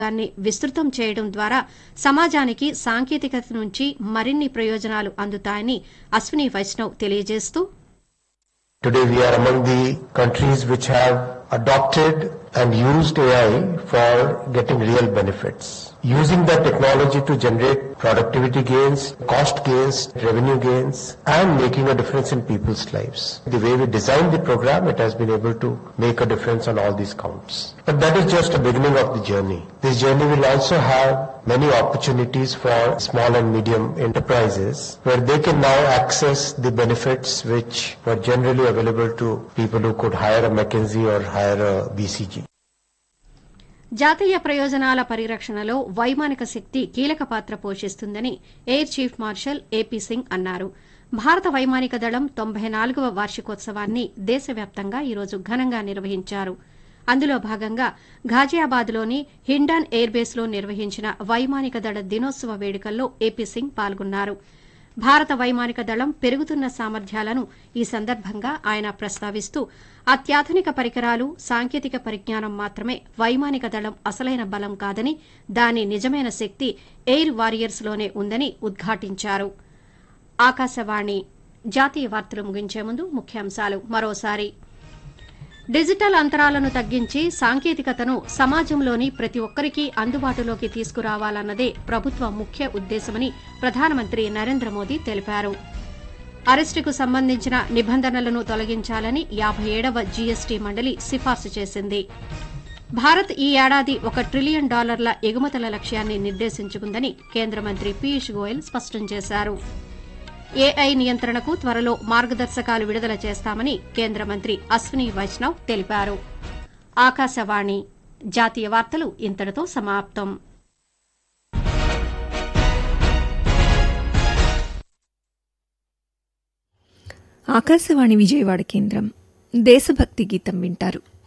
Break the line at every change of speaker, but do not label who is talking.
దాన్ని విస్తృతం చేయడం ద్వారా సమాజానికి సాంకేతికత నుంచి మరిన్ని ప్రయోజనాలు అందుతాయని అశ్విని వైష్ణవ్ తెలియజేస్తూ
Today we are among the countries which have adopted and used AI for getting real benefits. Using that technology to generate productivity gains, cost gains, revenue gains, and making a difference in people's lives. The way we designed the program, it has been able to make a difference on all these counts. But that is just a beginning of the journey. This journey will also have many opportunities for small and medium enterprises where they can now access the benefits which were generally available to people who could hire a McKinsey or hire a BCG.
జాతీయ ప్రయోజనాల పరిరక్షణలో వైమానిక శక్తి కీలక పాత్ర పోషిస్తుందని air chief marshal AP Singh అన్నారు భారత వైమానిక దళం తొంభై నాలుగవ వార్షికోత్సవాన్ని దేశవ్యాప్తంగా ఈరోజు ఘనంగా నిర్వహించారు అందులో భాగంగా ఘాజియాబాద్లోని హిండాన్ ఎయిర్ బేస్లో నిర్వహించిన వైమానిక దళ దినోత్సవ వేడుకల్లో ఏపీ సింగ్ పాల్గొన్నారు భారత వైమానిక దళం పెరుగుతున్న సామర్థ్యాలను ఈ సందర్భంగా ఆయన ప్రస్తావిస్తూ అత్యాధునిక పరికరాలు సాంకేతిక పరిజ్ఞానం మాత్రమే వైమానిక దళం అసలైన బలం కాదని దాని నిజమైన శక్తి ఎయిర్ వారియర్స్లోనే ఉందని ఉద్ఘాటించారు ఆకాశవాణి జాతీయ వార్తలు ముగించే ముందు ముఖ్యాంశాలు మరోసారి డిజిటల్ అంతరాలను తగ్గించి సాంకేతికతను సమాజంలోని ప్రతి ఒక్కరికీ అందుబాటులోకి తీసుకురావాలన్నదే ప్రభుత్వ ముఖ్య ఉద్దేశమని ప్రధానమంత్రి నరేంద్ర మోదీ తెలిపారు అరెస్టుకు సంబంధించిన నిబంధనలను తొలగించాలని యాబై ఏడవ జీఎస్టీ మండలి సిఫార్సు చేసింది భారత్ ఈ ఏడాది ఒక ట్రిలియన్ డాలర్ల ఎగుమతుల లక్ష్యాన్ని నిర్దేశించుకుందని కేంద్ర మంత్రి పీయూష్ గోయల్ స్పష్టం చేశారు ఏఐ నియంత్రణకు త్వరలో మార్గదర్శకాలు విడుదల చేస్తామని కేంద్ర మంత్రి అశ్విని వైష్ణవ్ తెలిపారు ఆకాశవాణి జాతీయ వార్తలు ఇంతటితో సమాప్తం
ఆకాశవాణి విజయవాడ కేంద్రం దేశభక్తి గీతం వింటారు